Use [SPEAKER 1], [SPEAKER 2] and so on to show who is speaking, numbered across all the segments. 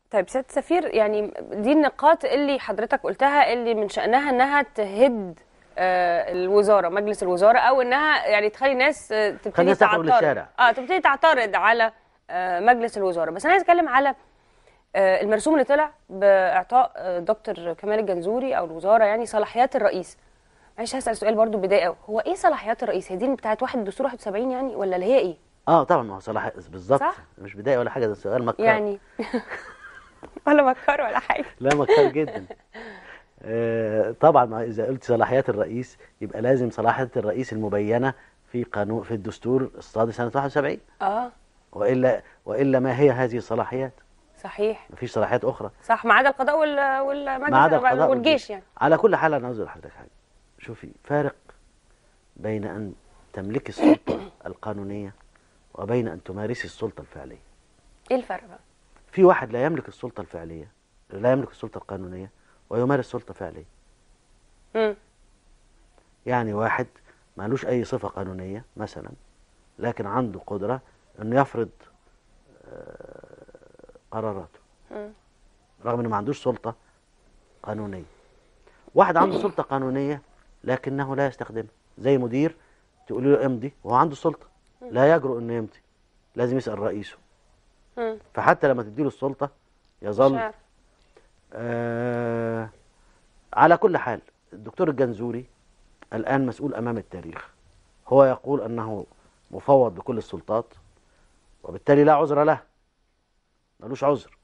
[SPEAKER 1] طيب سياده السفير يعني دي النقاط اللي حضرتك قلتها اللي من شأنها انها تهد آه، الوزاره مجلس الوزاره او انها يعني تخلي الناس آه،
[SPEAKER 2] خلي
[SPEAKER 1] تبتدي
[SPEAKER 2] الناس تخرج
[SPEAKER 1] تعترض
[SPEAKER 2] للشارع.
[SPEAKER 1] اه تبتدي تعترض على آه، مجلس الوزاره بس انا عايز اتكلم على آه، المرسوم اللي طلع باعطاء آه، دكتور كمال الجنزوري او الوزاره يعني صلاحيات الرئيس معلش هسال سؤال برضو بدايه قوي هو ايه صلاحيات الرئيس هي دي بتاعت واحد دستور 71 يعني ولا اللي هي ايه
[SPEAKER 2] اه طبعا ما هو صلاح بالظبط
[SPEAKER 1] صح؟
[SPEAKER 2] مش بدايه ولا حاجه ده سؤال مكار
[SPEAKER 1] يعني ولا مكر ولا حاجه
[SPEAKER 2] لا مكار جدا آه طبعا ما اذا قلت صلاحيات الرئيس يبقى لازم صلاحيات الرئيس المبينه في قانون في الدستور الصادر سنه 71
[SPEAKER 1] اه
[SPEAKER 2] والا والا ما هي هذه الصلاحيات؟
[SPEAKER 1] صحيح
[SPEAKER 2] ما فيش صلاحيات اخرى
[SPEAKER 1] صح ما عدا القضاء وال- والمجلس
[SPEAKER 2] ما عدا القضاء
[SPEAKER 1] والجيش يعني
[SPEAKER 2] على كل حال انا عاوز اقول لحضرتك حاجه شوفي فارق بين ان تملكي السلطه القانونيه وبين ان تمارسي السلطه الفعليه
[SPEAKER 1] ايه الفرق بقى
[SPEAKER 2] في واحد لا يملك السلطه الفعليه لا يملك السلطه القانونيه ويمارس سلطه فعليه
[SPEAKER 1] امم
[SPEAKER 2] يعني واحد مالوش اي صفه قانونيه مثلا لكن عنده قدره انه يفرض آه، قراراته
[SPEAKER 1] مم.
[SPEAKER 2] رغم انه ما عندوش سلطه قانونيه واحد عنده سلطه قانونيه لكنه لا يستخدمها زي مدير تقول له امضي وهو عنده سلطه لا يجرؤ انه يمضي لازم يسال رئيسه
[SPEAKER 1] امم
[SPEAKER 2] فحتى لما تديله السلطه
[SPEAKER 1] مش
[SPEAKER 2] يظل
[SPEAKER 1] عارف.
[SPEAKER 2] آه على كل حال الدكتور الجنزوري الآن مسؤول أمام التاريخ هو يقول أنه مفوض بكل السلطات وبالتالي لا عذر له ملوش عذر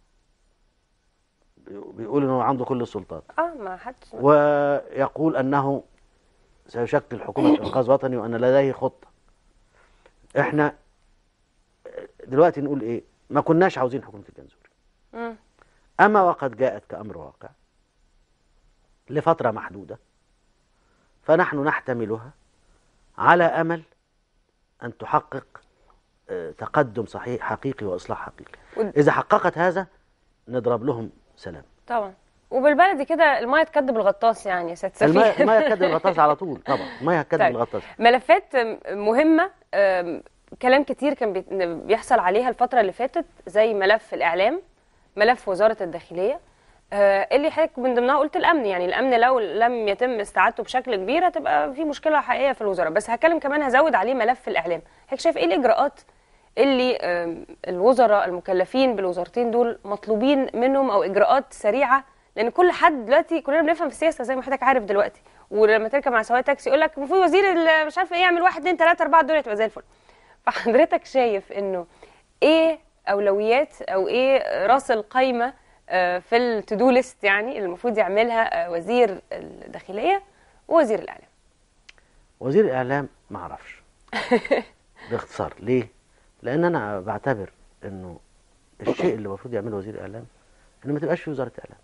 [SPEAKER 2] بيقول أنه عنده كل السلطات
[SPEAKER 1] اه ما حدش
[SPEAKER 2] ويقول أنه سيشكل حكومة إنقاذ وطني وأن لديه خطة إحنا دلوقتي نقول إيه ما كناش عاوزين حكومة الجنزوري
[SPEAKER 1] مم.
[SPEAKER 2] أما وقد جاءت كأمر واقع لفترة محدودة فنحن نحتملها على أمل أن تحقق آه، تقدم صحيح حقيقي وإصلاح حقيقي
[SPEAKER 1] ود-
[SPEAKER 2] إذا حققت هذا نضرب لهم سلام
[SPEAKER 1] طبعا وبالبلدي كده الميه تكدب الغطاس يعني يا سياده
[SPEAKER 2] المية
[SPEAKER 1] سفير
[SPEAKER 2] المية تكدب الغطاس على طول طبعا المية تكدب
[SPEAKER 1] طيب.
[SPEAKER 2] الغطاس
[SPEAKER 1] ملفات مهمه آم، كلام كتير كان بي- بيحصل عليها الفتره اللي فاتت زي ملف الاعلام ملف وزاره الداخليه آه، اللي حضرتك من ضمنها قلت الامن يعني الامن لو لم يتم استعادته بشكل كبير هتبقى في مشكله حقيقيه في الوزاره بس هتكلم كمان هزود عليه ملف الاعلام حضرتك شايف ايه الاجراءات اللي آم، الوزراء المكلفين بالوزارتين دول مطلوبين منهم او اجراءات سريعه لان كل حد دلوقتي كلنا بنفهم في السياسه زي ما حضرتك عارف دلوقتي ولما تركب مع سواق تاكسي يقول لك المفروض وزير ال- مش عارف ايه يعمل واحد اتنين تلاته اربعه دول تبقى زي الفل فحضرتك شايف انه ايه اولويات او ايه راس القايمه آه، في التو ليست يعني اللي المفروض يعملها آه، وزير الداخليه ووزير الاعلام
[SPEAKER 2] وزير الإعلام ما أعرفش باختصار ليه؟ لأن أنا بعتبر إنه الشيء اللي المفروض يعمله وزير الإعلام إنه ما تبقاش في وزارة إعلام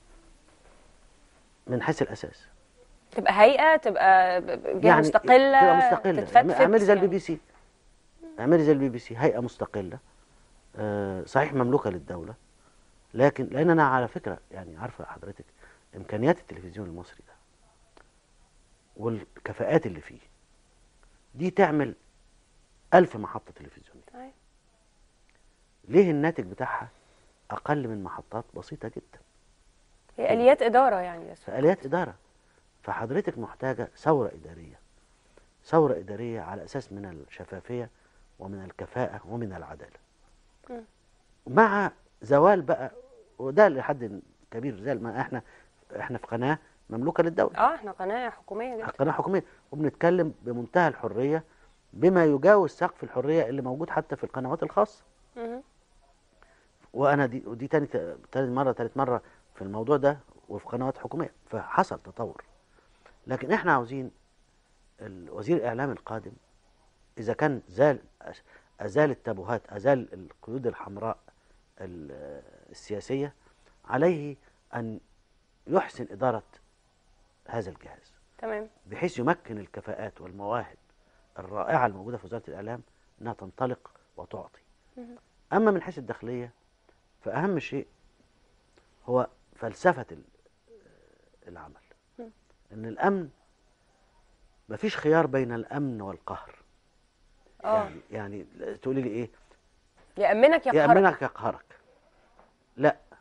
[SPEAKER 2] من حيث الأساس
[SPEAKER 1] تبقى هيئه تبقى ب- ب- جهه مستقله
[SPEAKER 2] تبقى مستقله
[SPEAKER 1] تتفتفت
[SPEAKER 2] اعملي زي
[SPEAKER 1] يعني.
[SPEAKER 2] البي بي سي اعملي زي البي بي سي هيئه مستقله آه، صحيح مملوكه للدوله لكن لان انا على فكره يعني عارفه حضرتك امكانيات التلفزيون المصري ده والكفاءات اللي فيه دي تعمل ألف محطة تلفزيونية
[SPEAKER 1] طيب.
[SPEAKER 2] ليه الناتج بتاعها أقل من محطات بسيطة جدا
[SPEAKER 1] هي اليات اداره يعني بس
[SPEAKER 2] فآليات إدارة فحضرتك محتاجة ثورة إدارية ثورة إدارية على أساس من الشفافية ومن الكفاءة ومن العدالة
[SPEAKER 1] مم.
[SPEAKER 2] مع زوال بقى وده لحد كبير زي ما احنا احنا في قناة مملوكة للدولة
[SPEAKER 1] اه احنا قناه حكوميه جدا
[SPEAKER 2] قناة حكومية وبنتكلم بمنتهى الحرية بما يجاوز سقف الحرية اللي موجود حتى في القنوات الخاصة
[SPEAKER 1] مهم.
[SPEAKER 2] وانا دي ودي تاني تاني مره تالت مره في الموضوع ده وفي قنوات حكوميه فحصل تطور لكن احنا عاوزين ال- وزير الاعلام القادم اذا كان زال ازال التابوهات ازال القيود الحمراء ال- السياسيه عليه ان يحسن اداره هذا الجهاز
[SPEAKER 1] تمام
[SPEAKER 2] بحيث يمكن الكفاءات والمواهب الرائعة الموجودة في وزارة الإعلام أنها تنطلق وتعطي
[SPEAKER 1] مهم.
[SPEAKER 2] أما من حيث الداخلية فأهم شيء هو فلسفة ال- العمل
[SPEAKER 1] مم.
[SPEAKER 2] أن الأمن مفيش خيار بين الأمن والقهر
[SPEAKER 1] اه
[SPEAKER 2] يعني يعني تقولي لي إيه
[SPEAKER 1] يامنك يقهرك
[SPEAKER 2] يأمنك يقهرك لا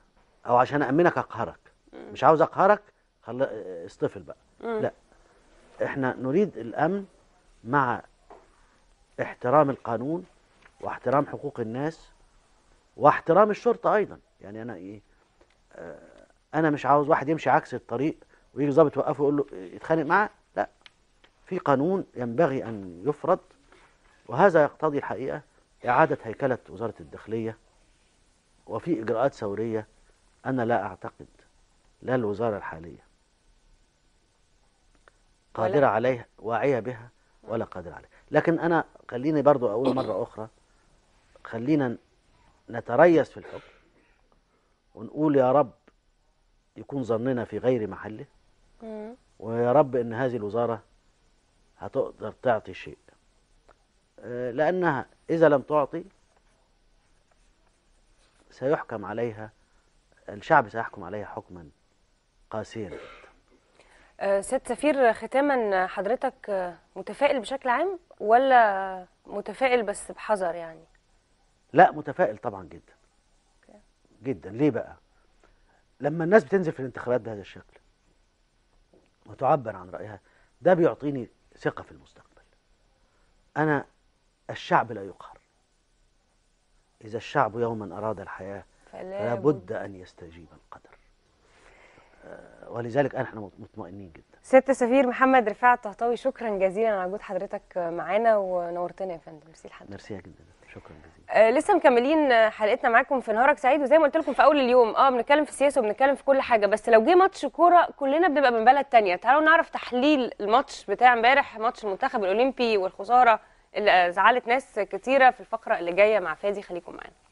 [SPEAKER 2] او عشان امنك اقهرك مش عاوز اقهرك خل... اصطفل بقى
[SPEAKER 1] مم.
[SPEAKER 2] لا احنا نريد الامن مع احترام القانون واحترام حقوق الناس واحترام الشرطه ايضا يعني انا ايه آه، انا مش عاوز واحد يمشي عكس الطريق ويجي ظابط يوقفه ويقول له يتخانق معاه لا في قانون ينبغي ان يفرض وهذا يقتضي الحقيقه اعاده هيكله وزاره الداخليه وفي اجراءات ثوريه انا لا اعتقد لا الوزاره الحاليه قادره
[SPEAKER 1] ولا-
[SPEAKER 2] عليها واعيه بها ولا قادره عليها لكن انا خليني برضو اقول مره اخرى خلينا نتريث في الحكم ونقول يا رب يكون ظننا في غير محله
[SPEAKER 1] مم.
[SPEAKER 2] ويا رب ان هذه الوزاره هتقدر تعطي شيء آه، لانها اذا لم تعطي سيحكم عليها الشعب سيحكم عليها حكما قاسيا جدا
[SPEAKER 1] آه، سيد سفير ختاما حضرتك آه، متفائل بشكل عام ولا متفائل بس بحذر يعني
[SPEAKER 2] لا متفائل طبعا جدا جدا ليه بقى لما الناس بتنزل في الانتخابات بهذا الشكل وتعبر عن رايها ده بيعطيني ثقه في المستقبل انا الشعب لا يقهر اذا الشعب يوما اراد الحياه
[SPEAKER 1] فلا
[SPEAKER 2] فلا بد ان يستجيب القدر آه، ولذلك احنا مطمئنين جدا
[SPEAKER 1] سيادة السفير محمد رفاعة الطهطاوي شكرا جزيلا على وجود حضرتك معانا ونورتنا يا فندم ميرسي لحضرتك
[SPEAKER 2] ميرسي جدا شكرا جزيلا
[SPEAKER 1] آه لسه مكملين آه، حلقتنا معاكم في نهارك سعيد وزي ما قلت لكم في اول اليوم اه بنتكلم في السياسه وبنتكلم في كل حاجه بس لو جه ماتش كوره كلنا بنبقى من بلد تانية تعالوا نعرف تحليل الماتش بتاع امبارح ماتش المنتخب الاولمبي والخساره اللي آه، زعلت ناس كتيره في الفقره اللي جايه مع فادي خليكم معانا